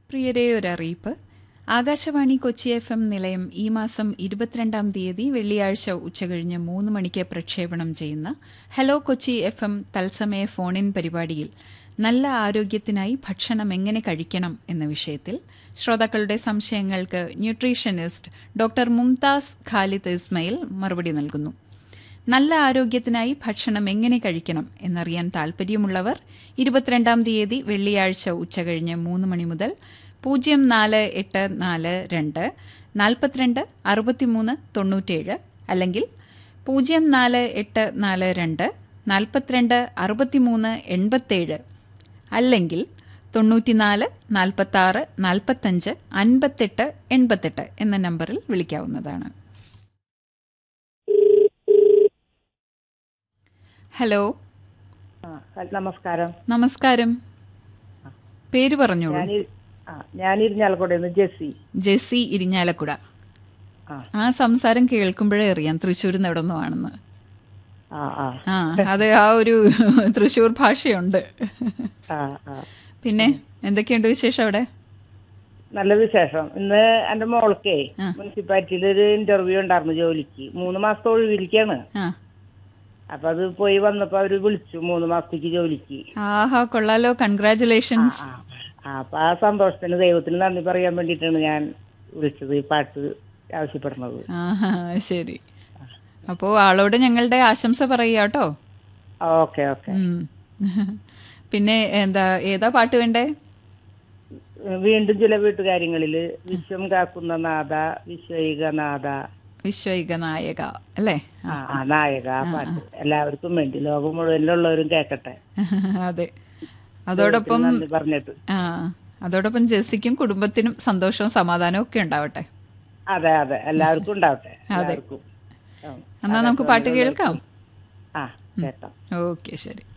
പ്രിയരെ ഒരറിയിപ്പ് Akashvani Kochi F M നിലയം ഈ മാസം ഇരുപത്തിരണ്ടാം തീയതി വെള്ളിയാഴ്ച ഉച്ചകഴിഞ്ഞ് മൂന്ന് മണിക്ക് പ്രക്ഷേപണം ചെയ്യുന്ന ഹലോ കൊച്ചി എഫ് എം തത്സമയ ഫോണിൻ പരിപാടിയിൽ നല്ല ആരോഗ്യത്തിനായി ഭക്ഷണം എങ്ങനെ കഴിക്കണം എന്ന വിഷയത്തിൽ ശ്രോതാക്കളുടെ സംശയങ്ങൾക്ക് ന്യൂട്രീഷനിസ്റ്റ് ഡോക്ടർ മുംതാസ് ഖാലിദ് ഇസ്മയിൽ മറുപടി നൽകുന്നു നല്ല ആരോഗ്യത്തിനായി ഭക്ഷണം എങ്ങനെ കഴിക്കണം എന്നറിയാൻ താൽപ്പര്യമുള്ളവർ ഇരുപത്തിരണ്ടാം തീയതി വെള്ളിയാഴ്ച ഉച്ചകഴിഞ്ഞ് മൂന്ന് മണി മുതൽ പൂജ്യം നാല് എട്ട് നാല് രണ്ട് നാൽപ്പത്തിരണ്ട് അറുപത്തിമൂന്ന് തൊണ്ണൂറ്റേഴ് അല്ലെങ്കിൽ പൂജ്യം നാല് എട്ട് നാല് രണ്ട് നാൽപ്പത്തിരണ്ട് അറുപത്തിമൂന്ന് എൺപത്തേഴ് അല്ലെങ്കിൽ തൊണ്ണൂറ്റിനാല് നാൽപ്പത്താറ് നാൽപ്പത്തഞ്ച് അൻപത്തെട്ട് എൺപത്തെട്ട് എന്ന നമ്പറിൽ വിളിക്കാവുന്നതാണ് ഹലോ ആ, നമസ്കാരം നമസ്കാരം പേര് പറഞ്ഞോളൂ ഞാൻ ആ ഞാൻ ഇരിഞ്ഞാലക്കുടയിൽ ജെസ്സി ജെസ്സി ഇരിഞ്ഞാലക്കുട ആ ആ സംസാരം കേൾക്കുമ്പോഴേ അറിയാം തൃശ്ശൂരിൽ നിന്ന് എവിടെ നിന്നാണെന്ന് ആ ആ ആ അത് ആ ഒരു തൃശ്ശൂർ ഭാഷയുണ്ട് ആ ആ പിന്നെ എന്തൊക്കെയുണ്ട് വിശേഷം അവിടെ നല്ല വിശേഷം ഇന്ന് എന്റെ മോൾക്കേ ആ. മുനിസിപ്പാലിറ്റിയിൽ ഒരു ഇന്റർവ്യൂ ഉണ്ടായിരുന്നു ജോലിക്ക് മൂന്ന് മാസത്തെ ഒഴിവിരിക്കാണ് ആ അപ്പൊ അത് പോയി വന്നപ്പോ അവര് വിളിച്ചു മൂന്ന് മാസത്തേക്ക് ജോലിക്ക് ആഹാ കൊള്ളാലോ കൺഗ്രാറ്റുലേഷൻസ് ആ ആ, അപ്പൊ ആ സന്തോഷത്തിന് ദൈവത്തിന് നന്ദി പറയാൻ വേണ്ടിയിട്ടാണ് ഞാൻ വിളിച്ചത് ഈ പാട്ട് ആവശ്യപ്പെടുന്നത് ആഹാ ശരി അപ്പോ ആളോട് ഞങ്ങളുടെ ആശംസ പറയുക കേട്ടോ ഓക്കെ ഓക്കെ ഉം. പിന്നെ എന്താ ഏതാ പാട്ട് വേണ്ടേ വീണ്ടും ചില വീട്ടുകാര്യങ്ങളില് വിശ്വം കാക്കുന്ന നാഥ വിശ്വൈക നാഥ വിശ്വൈക നായക അല്ലേ ആ ആ നായക ആ പാട്ട് എല്ലാവർക്കും വേണ്ടി ലോകം മുഴുവനിലുള്ളവരും കേൾക്കട്ടെ അതെ അതോടൊപ്പം നന്ദി പറഞ്ഞിട്ട് ആ അതോടൊപ്പം ജെസ്സിക്കും കുടുംബത്തിനും സന്തോഷവും സമാധാനവും ഒക്കെ ഉണ്ടാവട്ടെ അതെ അതെ എല്ലാവർക്കും ഉണ്ടാവട്ടെ എല്ലാവർക്കും ആ. എന്നാ നമുക്ക് പാട്ട് കേൾക്കാം ആ കേട്ടോ ഓക്കെ ശരി